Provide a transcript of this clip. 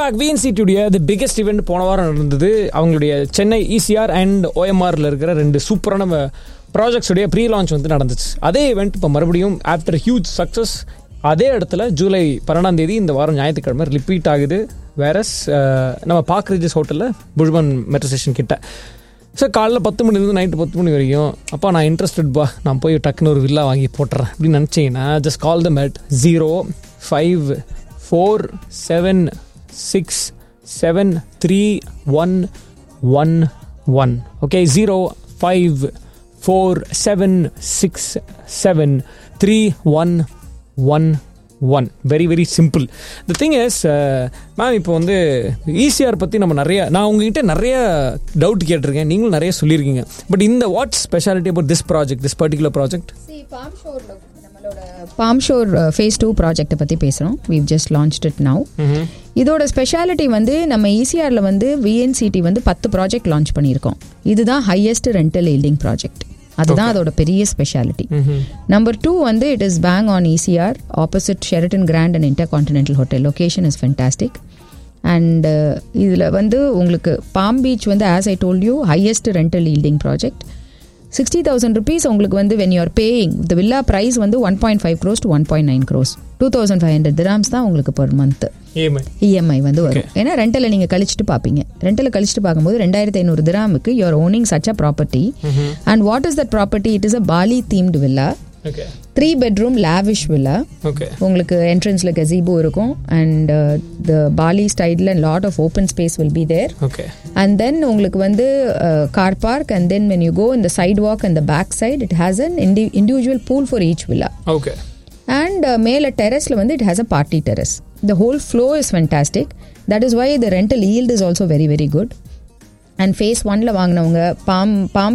back விஎன்சிடியுடைய the biggest event போன வாரம் நடந்தது அவங்களுடைய சென்னை இசிஆர் அண்ட் ஓஎம்ஆரில் இருக்கிற ரெண்டு சூப்பரான ப்ராஜெக்ட்ஸுடைய ப்ரீ லான்ச் வந்து நடந்துச்சு அதே இவெண்ட் இப்போ மறுபடியும் ஆஃப்டர் ஹியூஜ் சக்ஸஸ் அதே இடத்துல ஜூலை பன்னெண்டாம் தேதி இந்த வாரம் ஞாயிற்றுக்கிழமை ரிப்பீட் ஆகுது வேறஸ் நம்ம பார்க் ரிஜஸ் ஹோட்டலில் புஷ்மன் மெட்ரோ ஸ்டேஷன் கிட்ட சார் காலைல பத்து மணிலேருந்து நைட்டு பத்து மணி வரைக்கும் அப்பா நான் இன்ட்ரெஸ்டட் பா நான் போய் டக்குன்னு ஒரு வில்லா வாங்கி போட்டுறேன் அப்படின்னு நினச்சிங்கன்னா just call the met zero five four seven six seven three one one one okay zero five four seven six seven three one one one very very simple the thing is ma'am இப்போ வந்து ECR பற்றி நம்ம நிறைய நான் உங்ககிட்ட நிறைய doubt கேட்டிருக்கேன் நீங்களும் நிறைய சொல்லியிருக்கீங்க பட் இந்த what speciality about this project this particular project palm shore நம்மளோட பாம் ஷோர் ஃபேஸ் டூ ப்ராஜெக்ட்டை பற்றி பேசுகிறோம் we've just launch it now இதோட ஸ்பெஷாலிட்டி வந்து நம்ம ஈசிஆரில் வந்து விஎன்சிடி வந்து பத்து ப்ராஜெக்ட் லான்ச் பண்ணியிருக்கோம் இதுதான் ஹையஸ்ட் ரெண்டல் ஈல்டிங் ப்ராஜெக்ட் அதுதான் அதோட பெரிய ஸ்பெஷாலிட்டி நம்பர் டூ வந்து it is bang on ECR opposite Sheraton grand and intercontinental hotel location is fantastic and இதில் வந்து உங்களுக்கு பாம் பீச் வந்து as I told you highest rental yielding project sixty thousand rupees உங்களுக்கு வந்து when you're paying the villa price வந்து one point five crores to one point nine crores two thousand five hundred dirhams தான் உங்களுக்கு per month ஏமே EMI வந்து வரும் ஏன்னா ரெண்டலில் நீங்கள் கழிச்சிட்டு பார்ப்பீங்க ரெண்டலில் கழிச்சிட்டு பார்க்கும்போது ரெண்டாயிரத்தி ஐநூறு திராமுக்கு you're owning such a property and what is that property it is a Bali themed villa okay three bedroom lavish villa okay உங்களுக்கு என்ட்ரன்ஸில் கசீபோ இருக்கும் அண்ட் த பாலி ஸ்டைலில் lot of open space will be there okay and then உங்களுக்கு வந்து car park and then when you go இந்த side walk and the back side it has an indi individual pool for each villa okay and மேலே டெரஸில் வந்து it has a party terrace the whole flow is fantastic that is why the rental yield is also very very good and phase ஒன்ல வாங்கினவங்க bomb bomb